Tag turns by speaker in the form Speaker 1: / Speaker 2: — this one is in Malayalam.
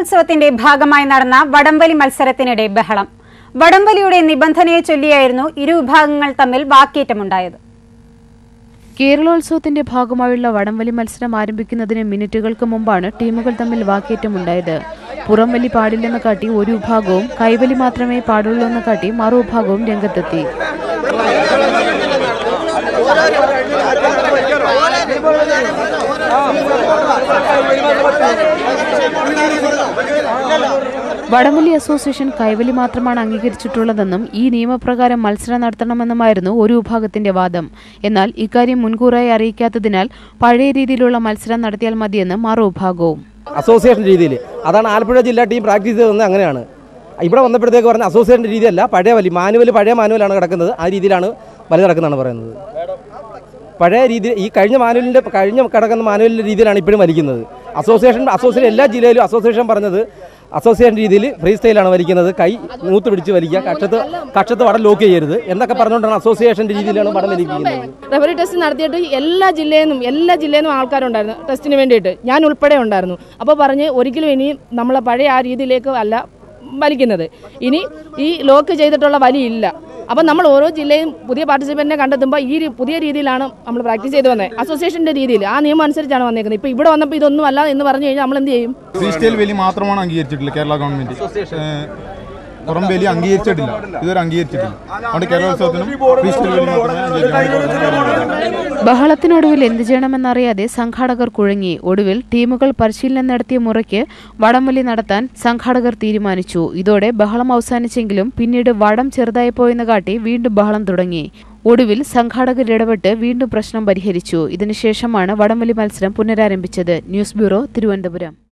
Speaker 1: കേരളോത്സവത്തിന്റെ ഭാഗമായി നടന്ന വടംവലി മത്സരത്തിനിടെ ബഹളം വടംവലിയുടെ നിബന്ധനയെ ചൊല്ലിയായിരുന്നു ഇരു വിഭാഗങ്ങൾ തമ്മിൽ വാക്കേറ്റമുണ്ടായത്
Speaker 2: കേരളോത്സവത്തിന്റെ ഭാഗമായുള്ള വടംവലി മത്സരം ആരംഭിക്കുന്നതിന് മിനിറ്റുകൾക്ക് മുമ്പാണ് ടീമുകൾ തമ്മിൽ വാക്കേറ്റമുണ്ടായത് പുറംവലി പാടില്ലെന്ന് കാട്ടി ഒരു വിഭാഗവും കൈവലി മാത്രമേ പാടുള്ളൂ എന്ന് കാട്ടി മറുവിഭാഗവും രംഗത്തെത്തി വടംവലി അസോസിയേഷൻ കൈവലി മാത്രമാണ് അംഗീകരിച്ചിട്ടുള്ളതെന്നും ഈ നിയമപ്രകാരം മത്സരം നടത്തണമെന്നുമായിരുന്നു ഒരു വിഭാഗത്തിന്റെ വാദം എന്നാൽ ഇക്കാര്യം മുൻകൂറായി അറിയിക്കാത്തതിനാൽ പഴയ രീതിയിലുള്ള മത്സരം നടത്തിയാൽ മതിയെന്ന് മറുവിഭാഗവും
Speaker 3: അസോസിയേഷൻ രീതിയിൽ അതാണ് ആലപ്പുഴ ജില്ലാ ടീം പ്രാക്ടീസ് ചെയ്തത് അങ്ങനെയാണ് ഇവിടെ വന്നപ്പോഴത്തേക്ക് പറഞ്ഞ അസോസിയേഷൻ രീതിയല്ല പഴയ വലി മാനുവൽ പഴയ മാനുവലാണ് കിടക്കുന്നത് ആ രീതിയിലാണ് വലി നടക്കുന്നതാണ് പറയുന്നത് പഴയ രീതി ഈ കഴിഞ്ഞ മാനുവലിൻ്റെ കഴിഞ്ഞ കിടക്കുന്ന മാനുവലിൻ്റെ രീതിയിലാണ് ഇപ്പോഴും വലിക്കുന്നത് അസോസിയേഷൻ അസോസിയേഷൻ എല്ലാ ജില്ലയിലും അസോസിയേഷൻ പറഞ്ഞത് അസോസിയേഷൻ രീതിയിൽ ഫ്രീ സ്റ്റൈലാണ് വലിക്കുന്നത് കൈ നൂത്ത് പിടിച്ച് വലിക്കുക കക്ഷത്ത് കക്ഷത്ത് വടം ലോക്ക് ചെയ്യരുത് എന്നൊക്കെ പറഞ്ഞുകൊണ്ടാണ് അസോസിയേഷൻ്റെ രീതിയിലാണ് വടം വലിക്കുന്നത്
Speaker 4: റെഫറി ടെസ്റ്റ് നടത്തിയിട്ട് എല്ലാ ജില്ലയിൽ നിന്നും എല്ലാ ജില്ലയിൽ നിന്നും ആൾക്കാരുണ്ടായിരുന്നു ടെസ്റ്റിന് വേണ്ടിയിട്ട് ഞാൻ ഉൾപ്പെടെ ഉണ്ടായിരുന്നു അപ്പോൾ പറഞ്ഞ് ഒരിക്കലും ഇനി നമ്മളെ പഴയ ആ രീതിയിലേക്ക് അല്ല വലിക്കുന്നത് ഇനി ഈ ലോക്ക് ചെയ്തിട്ടുള്ള വലിയില്ല അപ്പം നമ്മൾ ഓരോ ജില്ലയും പുതിയ പാർട്ടിസിപ്പൻറ്റിനെ കണ്ടെത്തുമ്പോൾ ഈ രീ- പുതിയ രീതിയിലാണ് നമ്മൾ പ്രാക്ടീസ് ചെയ്ത് വന്നത് അസോസിയേഷൻ്റെ രീതിയിൽ ആ നിയമം അനുസരിച്ചാണ് വന്നേക്കുന്നത് ഇപ്പോൾ ഇവിടെ വന്നപ്പോൾ ഇതൊന്നും അല്ല എന്ന് പറഞ്ഞു കഴിഞ്ഞാൽ നമ്മൾ എന്ത് ചെയ്യും
Speaker 5: ഫ്രീ സ്റ്റൈൽ വേലി മാത്രമാണ് അംഗീകരിച്ചിട്ടുള്ളത് കേരള ഗവൺമെന്റ് ഏഹ് പുറം വേലി അംഗീകരിച്ചിട്ടില്ല ഇതുവരെ അംഗീകരിച്ചിട്ടില്ല അതുകൊണ്ട് കേരളോത്സവത്തിനും ഫ്രീ സ്റ്റൈൽ വേലി മാത്രമേ അംഗീകരിക്കാൻ
Speaker 2: ബഹളത്തിനൊടുവിൽ എന്തു ചെയ്യണമെന്നറിയാതെ സംഘാടകർ കുഴങ്ങി ഒടുവിൽ ടീമുകൾ പരിശീലനം നടത്തിയ മുറയ്ക്ക് വടംവലി നടത്താൻ സംഘാടകർ തീരുമാനിച്ചു ഇതോടെ ബഹളം അവസാനിച്ചെങ്കിലും പിന്നീട് വടം ചെറുതായി പോയെന്ന് കാട്ടി വീണ്ടും ബഹളം തുടങ്ങി ഒടുവിൽ സംഘാടകർ ഇടപെട്ട് വീണ്ടും പ്രശ്നം പരിഹരിച്ചു ഇതിനുശേഷമാണ് വടംവലി മത്സരം പുനരാരംഭിച്ചത് ന്യൂസ് ബ്യൂറോ തിരുവനന്തപുരം